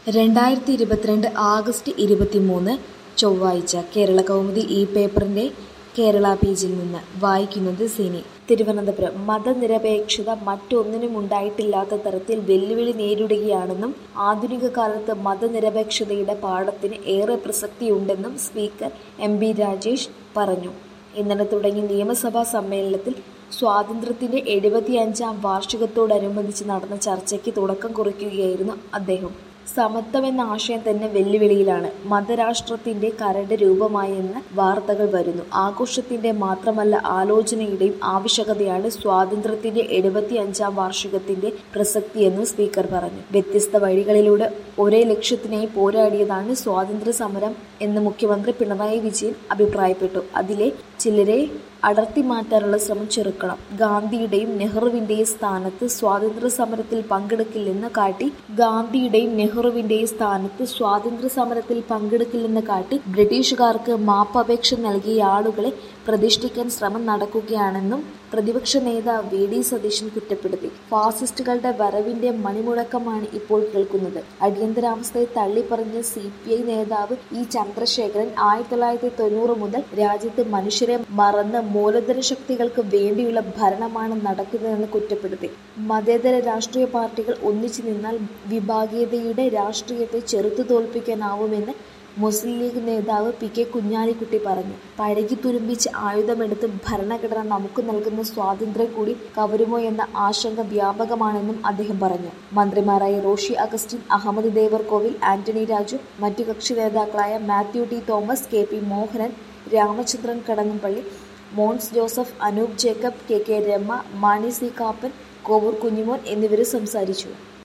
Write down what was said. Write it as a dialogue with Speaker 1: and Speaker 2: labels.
Speaker 1: രണ്ടായിരത്തി ഇരുപത്തിരണ്ട് ആഗസ്റ്റ് ഇരുപത്തിമൂന്ന് ചൊവ്വാഴ്ച കേരള കൗമുദി ഈ പേപ്പറിന്റെ കേരള പേജിൽ നിന്ന് വായിക്കുന്നത് സിനി തിരുവനന്തപുരം മതനിരപേക്ഷത മറ്റൊന്നിനും ഉണ്ടായിട്ടില്ലാത്ത തരത്തിൽ വെല്ലുവിളി നേരിടുകയാണെന്നും ആധുനിക കാലത്ത് മതനിരപേക്ഷതയുടെ പാഠത്തിന് ഏറെ പ്രസക്തിയുണ്ടെന്നും സ്പീക്കർ എം ബി രാജേഷ് പറഞ്ഞു ഇന്നലെ തുടങ്ങിയ നിയമസഭാ സമ്മേളനത്തിൽ സ്വാതന്ത്ര്യത്തിന്റെ എഴുപത്തിയഞ്ചാം വാർഷികത്തോടനുബന്ധിച്ച് നടന്ന ചർച്ചയ്ക്ക് തുടക്കം കുറിക്കുകയായിരുന്നു അദ്ദേഹം സമത്വം എന്ന ആശയം തന്നെ വെല്ലുവിളിയിലാണ് മതരാഷ്ട്രത്തിന്റെ കരട് രൂപമായെന്ന് വാർത്തകൾ വരുന്നു ആഘോഷത്തിന്റെ മാത്രമല്ല ആലോചനയുടെയും ആവശ്യകതയാണ് സ്വാതന്ത്ര്യത്തിന്റെ എഴുപത്തി അഞ്ചാം വാർഷികത്തിന്റെ പ്രസക്തിയെന്നും സ്പീക്കർ പറഞ്ഞു വ്യത്യസ്ത വഴികളിലൂടെ ഒരേ ലക്ഷ്യത്തിനായി പോരാടിയതാണ് സ്വാതന്ത്ര്യ സമരം എന്ന് മുഖ്യമന്ത്രി പിണറായി വിജയൻ അഭിപ്രായപ്പെട്ടു അതിലെ ചിലരെ അടർത്തി മാറ്റാനുള്ള ശ്രമം ചെറുക്കണം ഗാന്ധിയുടെയും നെഹ്റുവിന്റെയും സ്ഥാനത്ത് സ്വാതന്ത്ര്യ സമരത്തിൽ പങ്കെടുക്കില്ലെന്ന് കാട്ടി ഗാന്ധിയുടെയും നെഹ്റുവിന്റെയും സ്ഥാനത്ത് സ്വാതന്ത്ര്യ സമരത്തിൽ പങ്കെടുക്കില്ലെന്ന് കാട്ടി ബ്രിട്ടീഷുകാർക്ക് മാപ്പപേക്ഷ നൽകിയ ആളുകളെ പ്രതിഷ്ഠിക്കാൻ ശ്രമം നടക്കുകയാണെന്നും പ്രതിപക്ഷ നേതാവ് വി ഡി സതീശൻ കുറ്റപ്പെടുത്തി ഫാസിസ്റ്റുകളുടെ വരവിന്റെ മണിമുഴക്കമാണ് ഇപ്പോൾ കേൾക്കുന്നത് അടിയന്തരാവസ്ഥയെ തള്ളിപ്പറഞ്ഞ സി പി ഐ നേതാവ് ഇ ചന്ദ്രശേഖരൻ ആയിരത്തി തൊള്ളായിരത്തി തൊണ്ണൂറ് മുതൽ രാജ്യത്ത് മനുഷ്യരെ മറന്ന് മൂലധന ശക്തികൾക്ക് വേണ്ടിയുള്ള ഭരണമാണ് നടക്കുന്നതെന്ന് കുറ്റപ്പെടുത്തി മതേതര രാഷ്ട്രീയ പാർട്ടികൾ ഒന്നിച്ചു നിന്നാൽ വിഭാഗീയതയുടെ രാഷ്ട്രീയത്തെ ചെറുത്തു തോൽപ്പിക്കാനാവുമെന്ന് മുസ്ലിം ലീഗ് നേതാവ് പി കെ കുഞ്ഞാലിക്കുട്ടി പറഞ്ഞു പഴകി തുരുമ്പിച്ച് ആയുധമെടുത്ത് ഭരണഘടന നമുക്ക് നൽകുന്ന സ്വാതന്ത്ര്യം കൂടി കവരുമോ എന്ന ആശങ്ക വ്യാപകമാണെന്നും അദ്ദേഹം പറഞ്ഞു മന്ത്രിമാരായ റോഷി അഗസ്റ്റിൻ അഹമ്മദ് ദേവർകോവിൽ ആന്റണി രാജു മറ്റു കക്ഷി നേതാക്കളായ Mathew T Thomas K P Mohanan Ramachandran Kadannappally Mons Joseph Anoop Jacob K K Rema Mani C Kappan Kovoor Kunjumon എന്നിവർ സംസാരിച്ചു